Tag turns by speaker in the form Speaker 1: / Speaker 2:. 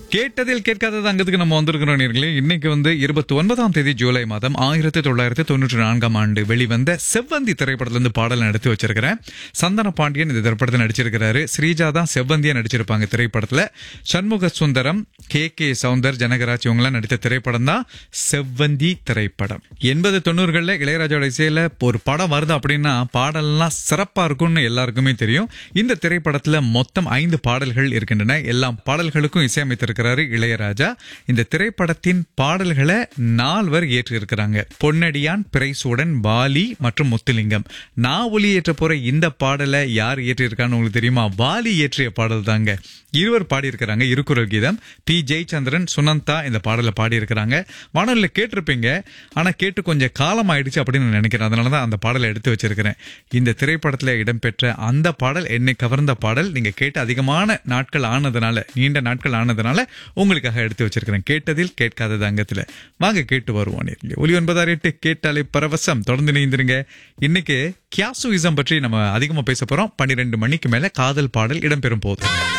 Speaker 1: கேட்டதில் கேட்காதது அங்கத்துக்கு நம்ம வந்திருக்கிறோம் நேர்களே இன்னைக்கு வந்து இருபத்தி ஒன்பதாம் தேதி ஜூலை மாதம் ஆயிரத்தி தொள்ளாயிரத்தி தொண்ணூற்றி நான்காம் ஆண்டு வெளிவந்த செவ்வந்தி திரைப்படத்திலிருந்து பாடல் நடத்தி வச்சிருக்கிறேன் சந்தன பாண்டியன் இந்த திரைப்படத்தில் நடிச்சிருக்கிறாரு ஸ்ரீஜா தான் செவ்வந்தியா நடிச்சிருப்பாங்க திரைப்படத்துல சண்முக சுந்தரம் கே கே சவுந்தர் ஜனகராஜ் இவங்கெல்லாம் நடித்த திரைப்படம் தான் செவ்வந்தி திரைப்படம் எண்பது தொண்ணூறுகளில் இளையராஜாவோட இசையில ஒரு படம் வருது அப்படின்னா பாடல்லாம் சிறப்பா இருக்கும்னு எல்லாருக்குமே தெரியும் இந்த திரைப்படத்துல மொத்தம் ஐந்து பாடல்கள் இருக்கின்றன எல்லா பாடல்களுக்கும் இசையமைத்திருக்கிறாரு இளையராஜா இந்த திரைப்படத்தின் பாடல்களை நால்வர் ஏற்றிருக்கிறாங்க பொன்னடியான் பிரைசூடன் பாலி மற்றும் முத்துலிங்கம் நான் ஒலி ஏற்ற போற இந்த பாடலை யார் ஏற்றிருக்கான்னு உங்களுக்கு தெரியுமா வாலி ஏற்றிய பாடல் தாங்க இருவர் பாடியிருக்கிறாங்க இருக்குறள் கீதம் பி ஜெயச்சந்திரன் சுனந்தா இந்த பாடலை பாடியிருக்கிறாங்க வானொலியில் கேட்டிருப்பீங்க ஆனா கேட்டு கொஞ்சம் காலம் ஆயிடுச்சு அப்படின்னு நான் நினைக்கிறேன் அதனால தான் அந்த பாடலை எடுத்து வச்சிருக்கிறேன் இந்த திரைப்படத்தில் இடம்பெற்ற அந்த பாடல் என்னை கவர்ந்த பாடல் நீங்க கேட்டு அதிகமான நாட்கள் ஆனதுனால நீண்ட நாட்கள் ஆனதுனால உங்களுக்காக எடுத்து வச்சிருக்கிறேன் கேட்டதில் கேட்காதது அங்கத்துல வாங்க கேட்டு வருவோம் நேர்களே. ஒலி ஒன்பதாறு எட்டு கேட்டாலே பரவசம் தொடர்ந்து நீந்திருங்க இன்னைக்கு கியாசுவிசம் பற்றி நம்ம அதிகமா பேச போறோம் பன்னிரெண்டு மணிக்கு மேல காதல் பாடல் இடம்பெறும் போது